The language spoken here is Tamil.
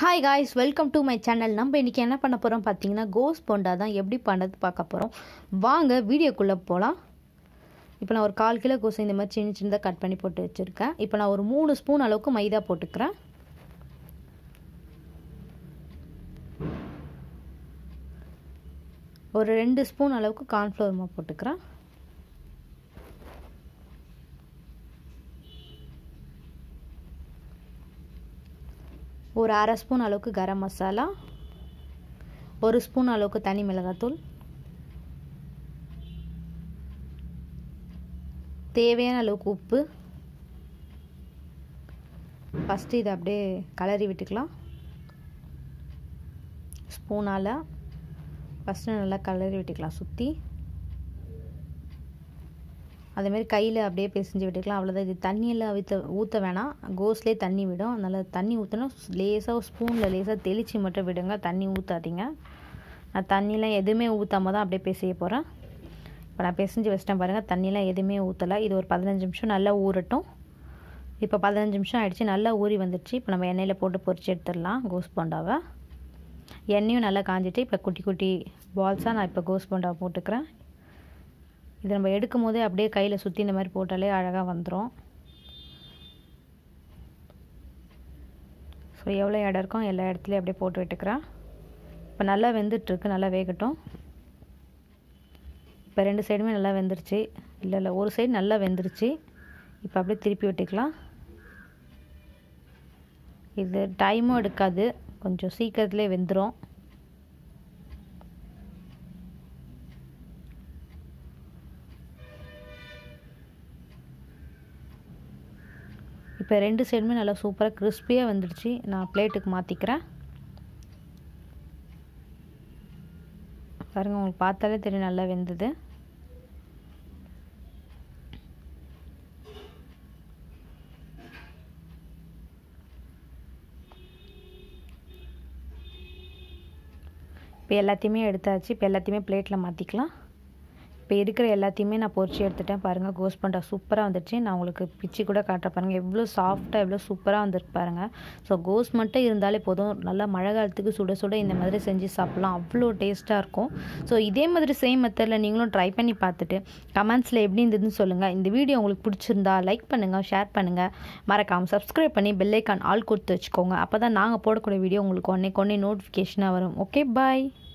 hi guys welcome to my channel நம்ம இன்றைக்கி என்ன பண்ண போகிறோம் பார்த்தீங்கன்னா கோஸ் போண்டா தான் எப்படி பண்ணுறது பார்க்க போகிறோம் வாங்க வீடியோக்குள்ளே போகலாம் இப்போ நான் ஒரு கால் கிலோ கோஸ் இந்த மாதிரி சின்ன சின்னதாக கட் பண்ணி போட்டு வச்சுருக்கேன் இப்போ நான் ஒரு மூணு ஸ்பூன் அளவுக்கு மைதா போட்டுக்கிறேன் ஒரு ரெண்டு ஸ்பூன் அளவுக்கு கார்ன்ஃப்ளவர் மாவு போட்டுக்கிறேன் ஒரு அரை ஸ்பூன் அளவுக்கு கரம் மசாலா ஒரு ஸ்பூன் அளவுக்கு தனி மிளகாத்தூள் தேவையான அளவுக்கு உப்பு ஃபஸ்ட்டு இதை அப்படியே கலரி விட்டுக்கலாம் ஸ்பூனால் ஃபஸ்ட்டு நல்லா கலரி விட்டுக்கலாம் சுற்றி அதேமாரி கையில் அப்படியே பிசைஞ்சு விட்டுக்கலாம் அவ்வளோதான் இது தண்ணியெல்லாம் ஊற்ற ஊற்ற வேணாம் கோஸ்லேயே தண்ணி விடும் அதனால் தண்ணி ஊற்றினா லேசாக ஸ்பூனில் லேசாக தெளித்து மட்டும் விடுங்க தண்ணி ஊற்றாதீங்க நான் தண்ணிலாம் எதுவுமே ஊற்றாம தான் அப்படியே பிசைய போகிறேன் இப்போ நான் பிசைஞ்சு வச்சிட்டேன் பாருங்கள் தண்ணிலாம் எதுவுமே ஊற்றலை இது ஒரு பதினஞ்சு நிமிஷம் நல்லா ஊறட்டும் இப்போ பதினஞ்சு நிமிஷம் ஆகிடுச்சு நல்லா ஊறி வந்துடுச்சு இப்போ நம்ம எண்ணெயில் போட்டு பொரிச்சு எடுத்துடலாம் கோஸ் போண்டாவை எண்ணெயும் நல்லா காஞ்சிட்டு இப்போ குட்டி குட்டி பால்ஸாக நான் இப்போ கோஸ் போண்டாவை போட்டுக்கிறேன் இது நம்ம எடுக்கும் போதே அப்படியே கையில் சுற்றி இந்த மாதிரி போட்டாலே அழகாக வந்துடும் ஸோ எவ்வளோ இடம் இருக்கோ எல்லா இடத்துலையும் அப்படியே போட்டு விட்டுக்கிறேன் இப்போ நல்லா வெந்துட்டுருக்கு நல்லா வேகட்டும் இப்போ ரெண்டு சைடுமே நல்லா வெந்துருச்சு இல்லை இல்லை ஒரு சைடு நல்லா வெந்துருச்சு இப்போ அப்படியே திருப்பி விட்டுக்கலாம் இது டைமும் எடுக்காது கொஞ்சம் சீக்கிரத்துலேயே வெந்துடும் இப்போ ரெண்டு சைடுமே நல்லா சூப்பராக கிறிஸ்பியாக வந்துடுச்சு நான் பிளேட்டுக்கு மாற்றிக்கிறேன் பாருங்கள் உங்களுக்கு பார்த்தாலே தெரியும் நல்லா வெந்தது இப்போ எல்லாத்தையுமே எடுத்தாச்சு இப்போ எல்லாத்தையுமே பிளேட்டில் மாற்றிக்கலாம் இப்போ இருக்கிற எல்லாத்தையுமே நான் பொறிச்சு எடுத்துட்டேன் பாருங்கள் கோஸ் பண்டா சூப்பராக வந்துடுச்சு நான் உங்களுக்கு பிச்சு கூட காட்டுற பாருங்கள் எவ்வளோ சாஃப்டாக எவ்வளோ சூப்பராக வந்துருக்கு பாருங்கள் ஸோ கோஸ் மட்டும் இருந்தாலே போதும் நல்லா மழை காலத்துக்கு சுட சுட இந்த மாதிரி செஞ்சு சாப்பிட்லாம் அவ்வளோ டேஸ்ட்டாக இருக்கும் ஸோ இதே மாதிரி சேம் மெத்தடில் நீங்களும் ட்ரை பண்ணி பார்த்துட்டு கமெண்ட்ஸில் எப்படி இருந்ததுன்னு சொல்லுங்கள் இந்த வீடியோ உங்களுக்கு பிடிச்சிருந்தா லைக் பண்ணுங்கள் ஷேர் பண்ணுங்கள் மறக்காமல் சப்ஸ்கிரைப் பண்ணி பெல்லைக்கான் ஆள் கொடுத்து வச்சுக்கோங்க அப்போ தான் நாங்கள் போடக்கூடிய வீடியோ உங்களுக்கு ஒன்றே கொன்னே நோட்டிஃபிகேஷனாக வரும் ஓகே பாய்